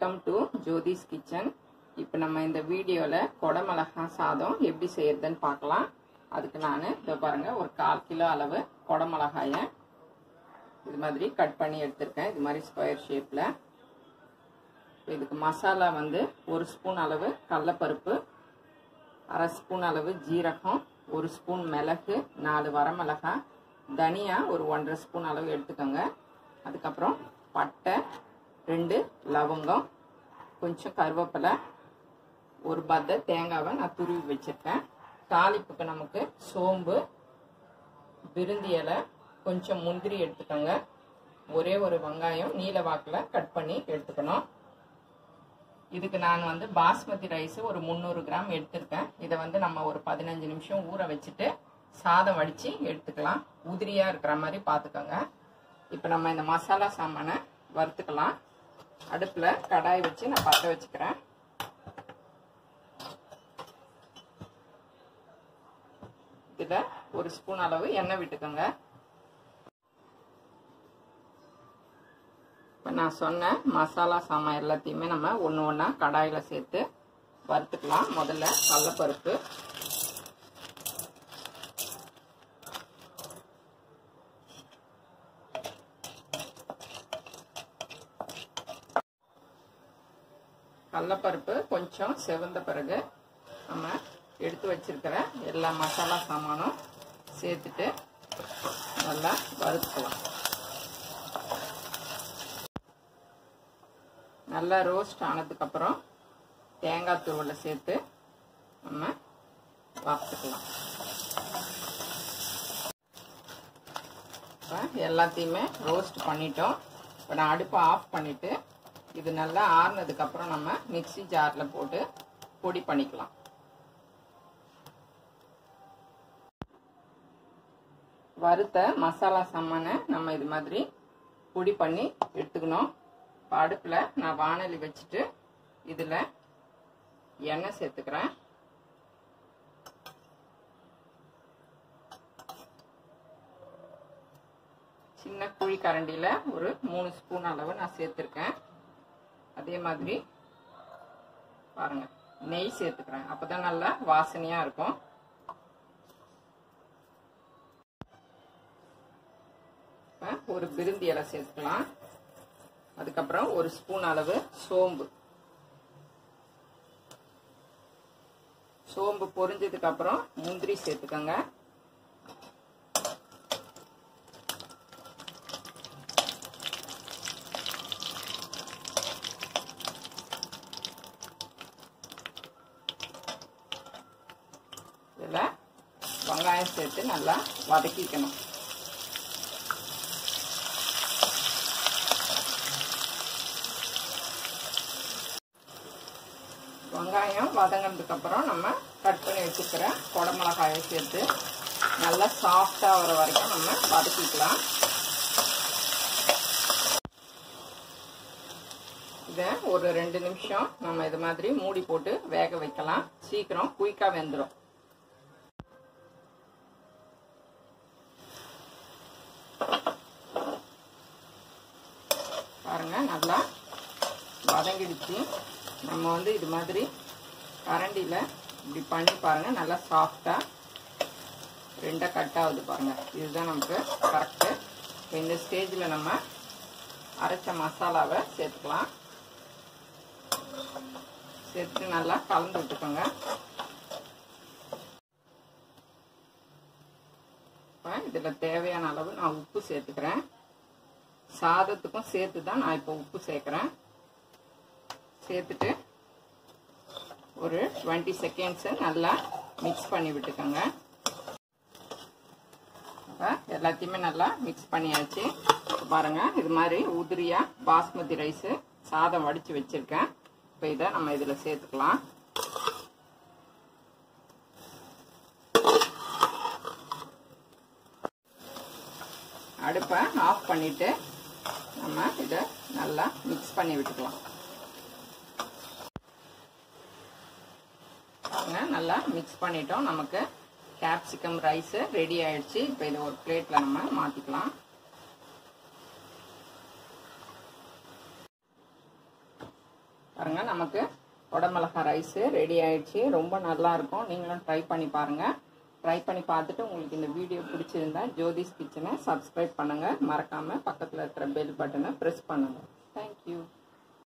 welcome to Jothi's kitchen இப்போ நம்ம இந்த வீடியோவில் குடமிளகா சாதம் எப்படி செய்யறதுன்னு பார்க்கலாம் அதுக்கு நான் இதை பாருங்க ஒரு கால் கிலோ அளவு குடமிளகாயை இது மாதிரி கட் பண்ணி எடுத்திருக்கேன் இது மாதிரி ஸ்கொயர் ஷேப்பில் இதுக்கு மசாலா வந்து ஒரு ஸ்பூன் அளவு கடலப்பருப்பு அரை ஸ்பூன் அளவு ஜீரகம் ஒரு ஸ்பூன் மிளகு நாலு வரமிளகாய் தனியா ஒரு ஒன்றரை ஸ்பூன் அளவு எடுத்துக்கோங்க அதுக்கப்புறம் பட்டை ரெண்டு லவங்கம் கொஞ்சம் கருவேப்பிலை ஒரு பத்த தேங்காவை நான் துருவி வச்சுருக்கேன் தாளிப்புக்கு நமக்கு சோம்பு விருந்தி இலை கொஞ்சம் முந்திரி எடுத்துக்கோங்க ஒரே ஒரு வெங்காயம் நீல வாக்கில் கட் பண்ணி எடுத்துக்கணும் இதுக்கு நான் வந்து பாஸ்மதி ரைஸ் ஒரு முந்நூறு கிராம் எடுத்திருக்கேன் இதை வந்து நம்ம ஒரு பதினஞ்சு நிமிஷம் ஊற வச்சுட்டு சாதம் வடித்து எடுத்துக்கலாம் உதிரியாக இருக்கிற மாதிரி பார்த்துக்கோங்க இப்போ நம்ம இந்த மசாலா சாமானை வறுத்துக்கலாம் அடுப்பில் கடாய் வச்சு நான் பற்ற வச்சுக்கிறேன் இதில் ஒரு ஸ்பூன் அளவு எண்ணெய் விட்டுக்கோங்க இப்போ நான் சொன்ன மசாலா சாமான் எல்லாத்தையுமே நம்ம ஒன்று ஒன்றா கடாயில் சேர்த்து வறுத்துக்கலாம் முதல்ல கடலப்பருப்பு கடலப்பருப்பு கொஞ்சம் செவந்த பிறகு நம்ம எடுத்து வச்சிருக்கிற எல்லா மசாலா சாமானும் சேர்த்துட்டு நல்லா வறுத்துக்கலாம் நல்லா ரோஸ்ட் ஆனதுக்கப்புறம் தேங்காய் துருவலை சேர்த்து நம்ம வறுத்துக்கலாம் இப்போ எல்லாத்தையுமே ரோஸ்ட் பண்ணிட்டோம் இப்போ நான் அடுப்பை ஆஃப் பண்ணிவிட்டு இது நல்லா ஆறுனதுக்கப்புறம் நம்ம மிக்சி ஜாரில் போட்டு பொடி பண்ணிக்கலாம் வறுத்த மசாலா சாமானை நம்ம இது மாதிரி பொடி பண்ணி எடுத்துக்கணும் இப்போ அடுப்பில் நான் வானலி வச்சுட்டு இதில் எண்ணெய் சேர்த்துக்கிறேன் சின்ன குழி கரண்டியில் ஒரு மூணு ஸ்பூன் அளவு நான் சேர்த்துருக்கேன் அதே மாதிரி பாருங்க நெய் சேர்த்துக்கிறேன் அப்போ தான் நல்லா வாசனையாக இருக்கும் ஒரு பிருந்தி இலை சேர்த்துக்கலாம் அதுக்கப்புறம் ஒரு ஸ்பூன் அளவு சோம்பு சோம்பு பொரிஞ்சதுக்கு அப்புறம் முந்திரி சேர்த்துக்கோங்க இதில் வெங்காயம் சேர்த்து நல்லா வதக்கிக்கணும் வெங்காயம் வதங்கினதுக்கு அப்புறம் நம்ம கட் பண்ணி வச்சுக்கிற குடமிளகாயை சேர்த்து நல்லா சாஃப்டாக வர வரைக்கும் நம்ம வதக்கிக்கலாம் இதை ஒரு ரெண்டு நிமிஷம் நம்ம இது மாதிரி மூடி போட்டு வேக வைக்கலாம் சீக்கிரம் குயிக்காக வெந்துடும் பாருங்க நல்லா வதங்கிடுச்சு நம்ம வந்து இது மாதிரி கரண்டியில் இப்படி பண்ணி பாருங்கள் நல்லா சாஃப்டாக ரெண்டாக கட் ஆகுது பாருங்கள் இதுதான் நமக்கு கரெக்டு இந்த ஸ்டேஜில் நம்ம அரைச்ச மசாலாவை சேர்த்துக்கலாம் சேர்த்து நல்லா கலந்து விட்டுக்கோங்க இப்போ இதில் தேவையான அளவு நான் உப்பு சேர்த்துக்கிறேன் சாதத்துக்கும் சேர்த்து தான் நான் இப்போ உப்பு சேர்க்குறேன் சேர்த்துட்டு ஒரு டுவெண்ட்டி செகண்ட்ஸு நல்லா மிக்ஸ் பண்ணி விட்டுக்கோங்க எல்லாத்தையுமே நல்லா மிக்ஸ் பண்ணியாச்சு பாருங்கள் இது மாதிரி உதிரியாக பாஸ்மதி ரைஸு சாதம் வடித்து வச்சுருக்கேன் இப்போ இதை நம்ம இதில் சேர்த்துக்கலாம் அடுப்பை ஆஃப் பண்ணிவிட்டு நம்ம இதை நல்லா மிக்ஸ் பண்ணி விட்டுக்கலாம் நல்லா மிக்ஸ் பண்ணிட்டோம் நமக்கு கேப்சிகம் ரைஸு ரெடி ஆயிடுச்சு இப்போ இதை ஒரு பிளேட்டில் நம்ம மாற்றிக்கலாம் பாருங்க நமக்கு குடமிளகா ரைஸு ரெடி ஆயிடுச்சு ரொம்ப நல்லா இருக்கும் நீங்களும் ட்ரை பண்ணி பாருங்கள் ட்ரை பண்ணி பார்த்துட்டு உங்களுக்கு இந்த வீடியோ பிடிச்சிருந்தா ஜோதிஸ் கிச்சனை சப்ஸ்கிரைப் பண்ணுங்கள் மறக்காமல் பக்கத்தில் இருக்கிற பெல் பட்டனை ப்ரெஸ் பண்ணுங்கள் தேங்க்யூ